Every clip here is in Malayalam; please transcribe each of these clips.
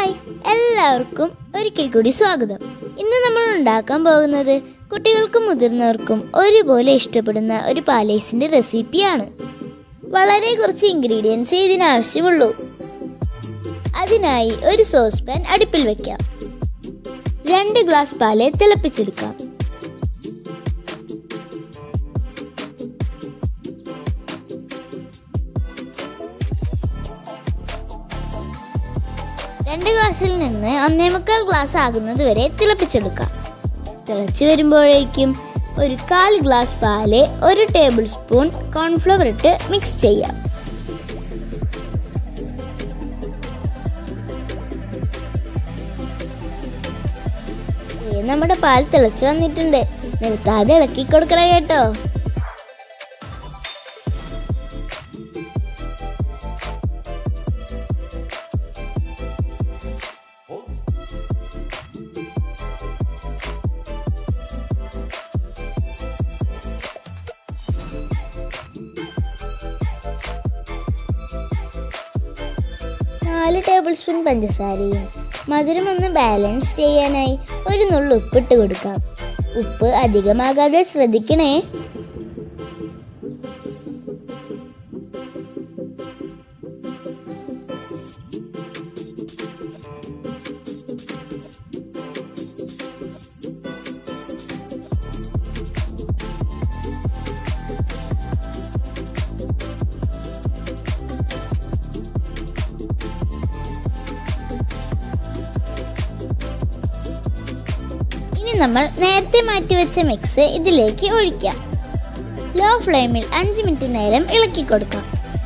ഹായ് എല്ലാവർക്കും ഒരിക്കൽ കൂടി സ്വാഗതം ഇന്ന് നമ്മൾ ഉണ്ടാക്കാൻ പോകുന്നത് കുട്ടികൾക്കും മുതിർന്നവർക്കും ഒരുപോലെ ഇഷ്ടപ്പെടുന്ന ഒരു പാലേസിന്റെ റെസിപ്പിയാണ് വളരെ കുറച്ച് ഇൻഗ്രീഡിയൻസ് ഇതിനാവശ്യമുള്ളൂ അതിനായി ഒരു സോസ് പാൻ അടുപ്പിൽ വെക്കാം രണ്ട് ഗ്ലാസ് പാല് തിളപ്പിച്ചെടുക്കാം രണ്ട് ഗ്ലാസ്സിൽ നിന്ന് ഒന്നേ മുക്കാൽ ഗ്ലാസ് ആകുന്നത് വരെ തിളപ്പിച്ചെടുക്കാം തിളച്ചു വരുമ്പോഴേക്കും ഒരു കാൽ ഗ്ലാസ് പാല് ഒരു ടേബിൾ സ്പൂൺ കോൺഫ്ലവർ ഇട്ട് മിക്സ് ചെയ്യാം ദേ നമ്മുടെ പാൽ തിളച്ചു വന്നിട്ടുണ്ട് നിർത്താതെ ഇളക്കി കൊടുക്കണം കേട്ടോ നാല് ടേബിൾ സ്പൂൺ പഞ്ചസാരയും മധുരം ഒന്ന് ബാലൻസ് ചെയ്യാനായി ഒരു നുള്ളു ഉപ്പിട്ട് കൊടുക്കാം ഉപ്പ് അധികമാകാതെ ശ്രദ്ധിക്കണേ ഇനി നമ്മൾ നേരത്തെ മാറ്റിവെച്ച മിക്സ് ഇതിലേക്ക് ഒഴിക്കാം ലോ ഫ്ലെയിമിൽ അഞ്ച് മിനിറ്റ് നേരം ഇളക്കി കൊടുക്കാം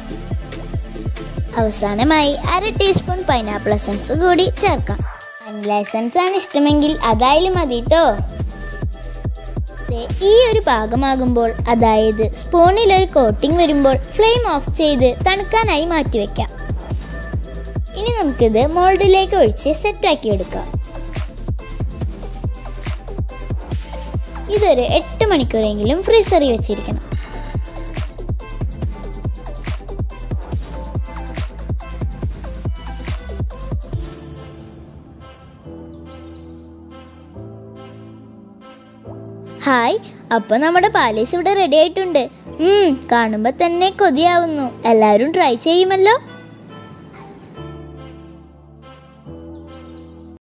അവസാനമായി അര ടീസ്പൂൺ പൈനാപ്പിൾ എസൻസ് കൂടി ചേർക്കാം വനില എസൻസ് ആണ് ഇഷ്ടമെങ്കിൽ അതായാലും മതി കേട്ടോ ഈ ഒരു പാകമാകുമ്പോൾ അതായത് സ്പൂണിൽ ഒരു കോട്ടിംഗ് വരുമ്പോൾ ഫ്ലെയിം ഓഫ് ചെയ്ത് തണുക്കാനായി മാറ്റിവെക്കാം ഇനി നമുക്കിത് മോൾഡിലേക്ക് ഒഴിച്ച് സെറ്റാക്കി എടുക്കാം ഇതൊരു എട്ട് മണിക്കൂറെങ്കിലും ഫ്രീസറിൽ വെച്ചിരിക്കണം ഹായ് അപ്പൊ നമ്മുടെ പാലേസ് ഇവിടെ റെഡി ആയിട്ടുണ്ട് ഉം കാണുമ്പോ തന്നെ കൊതിയാവുന്നു എല്ലാവരും ട്രൈ ചെയ്യുമല്ലോ